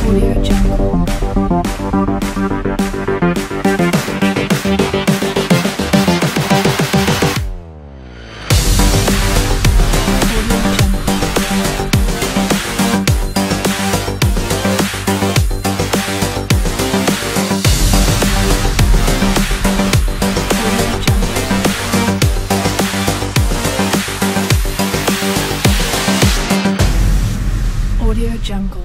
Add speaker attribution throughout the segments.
Speaker 1: Audio Jungle. Audio Jungle. Audio Jungle. Audio Jungle.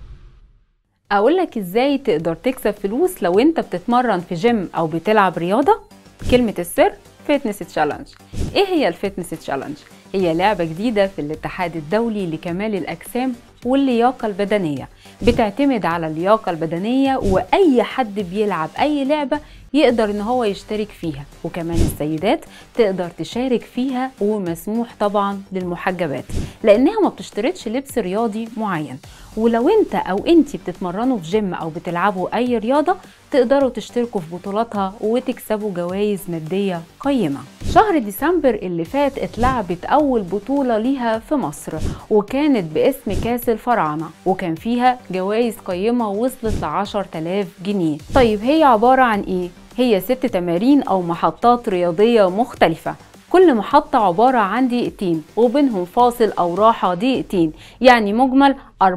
Speaker 2: اقول لك ازاي تقدر تكسب فلوس لو انت بتتمرن في جيم او بتلعب رياضه كلمه السر فيتنس تشالنج ايه هي الفيتنس تشالنج هي لعبه جديده في الاتحاد الدولي لكمال الاجسام واللياقه البدنيه بتعتمد على اللياقه البدنيه واي حد بيلعب اي لعبه يقدر ان هو يشترك فيها وكمان السيدات تقدر تشارك فيها ومسموح طبعا للمحجبات لانها ما بتشترطش لبس رياضي معين ولو انت او انت بتتمرنوا في جيم او بتلعبوا اي رياضه تقدروا تشتركوا في بطولاتها وتكسبوا جوائز ماديه قيمه شهر ديسمبر اللي فات اتلعبت اول بطوله ليها في مصر وكانت باسم كاس الفراعنه وكان فيها جوائز قيمه وصلت ل 10000 جنيه طيب هي عباره عن ايه هي ست تمارين او محطات رياضيه مختلفه كل محطة عبارة عن دقيقتين وبينهم فاصل أو راحة دقيقتين يعني مجمل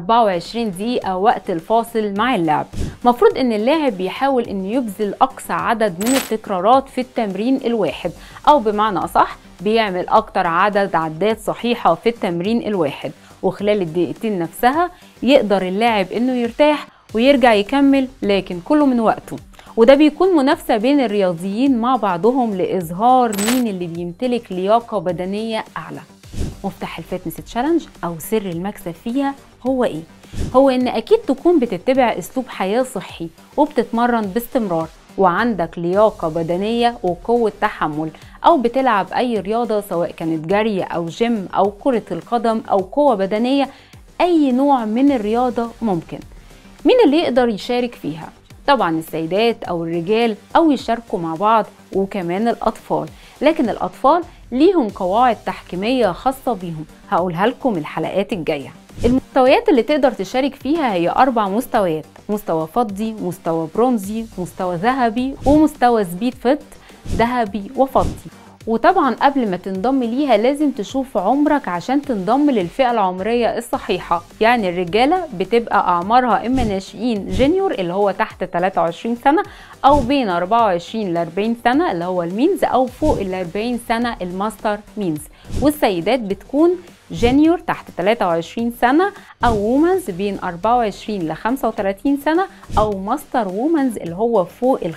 Speaker 2: 24 دقيقة وقت الفاصل مع اللعب مفروض ان اللاعب بيحاول ان يبذل أقصى عدد من التكرارات في التمرين الواحد أو بمعنى أصح بيعمل أكتر عدد عدات صحيحة في التمرين الواحد وخلال الدقيقتين نفسها يقدر اللاعب انه يرتاح ويرجع يكمل لكن كله من وقته وده بيكون منافسة بين الرياضيين مع بعضهم لإظهار مين اللي بيمتلك لياقة بدنية أعلى مفتاح الفتنس تشالنج أو سر المكسب فيها هو إيه؟ هو إن أكيد تكون بتتبع أسلوب حياة صحي وبتتمرن باستمرار وعندك لياقة بدنية وقوة تحمل أو بتلعب أي رياضة سواء كانت جري أو جيم أو كرة القدم أو قوة بدنية أي نوع من الرياضة ممكن مين اللي يقدر يشارك فيها؟ طبعا السيدات او الرجال او يشاركوا مع بعض وكمان الاطفال لكن الاطفال ليهم قواعد تحكيميه خاصه بيهم هقولها لكم الحلقات الجايه المستويات اللي تقدر تشارك فيها هي اربع مستويات مستوى فضي مستوى برونزي مستوى ذهبي ومستوى سبيد فت ذهبي وفضي وطبعا قبل ما تنضم ليها لازم تشوف عمرك عشان تنضم للفئة العمرية الصحيحة يعني الرجالة بتبقى أعمارها إما ناشئين جونيور اللي هو تحت 23 سنة أو بين 24 ل 40 سنة اللي هو المينز أو فوق ال 40 سنة الماستر مينز والسيدات بتكون جونيور تحت 23 سنة أو وومنز بين 24 ل 35 سنة أو ماستر وومنز اللي هو فوق ال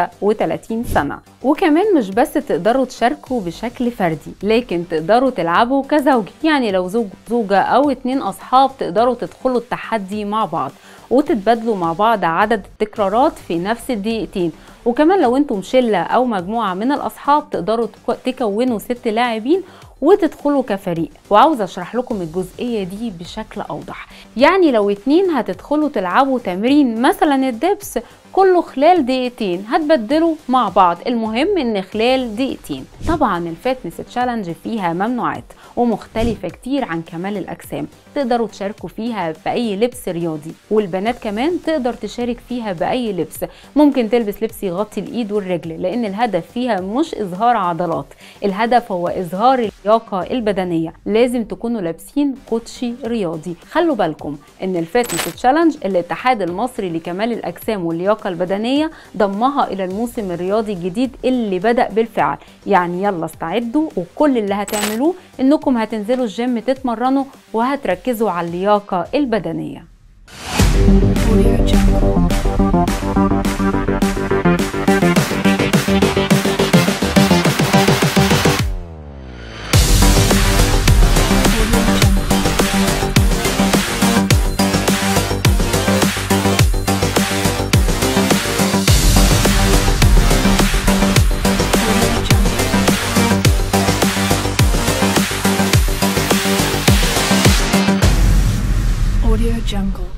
Speaker 2: 35 سنة وكمان مش بس تقدروا تشاركوا بشكل فردي لكن تقدروا تلعبوا كزوجي يعني لو زوج زوجة أو اتنين أصحاب تقدروا تدخلوا التحدي مع بعض وتتبادلوا مع بعض عدد التكرارات في نفس الدقيقتين وكمان لو انتم شلة أو مجموعة من الأصحاب تقدروا تك- تكونوا ست لاعبين وتدخلوا كفريق وعاوزة اشرح لكم الجزئية دي بشكل اوضح يعني لو اتنين هتدخلوا تلعبوا تمرين مثلا الدبس كله خلال دقيقتين هتبدلوا مع بعض المهم ان خلال دقيقتين طبعا الفتنس تشالنج فيها ممنوعات ومختلفة كتير عن كمال الأجسام تقدروا تشاركوا فيها بأي لبس رياضي والبنات كمان تقدر تشارك فيها بأي لبس ممكن تلبس لبس يغطي الإيد والرجل لأن الهدف فيها مش إظهار عضلات الهدف هو إظهار اللياقة البدنية لازم تكونوا لابسين كوتشي رياضي خلوا بالكم إن الفتنس تشالنج الاتحاد المصري لكمال الأجسام واللياقة البدنية ضمها إلى الموسم الرياضي الجديد اللي بدأ بالفعل يعني يلا استعدوا وكل اللي هتعملوه إنكم هتنزلوا الجيم تتمرنوا وهتركزوا على اللياقة البدنية
Speaker 1: Audio Jungle. Audio Jungle. Audio Jungle. Audio Jungle.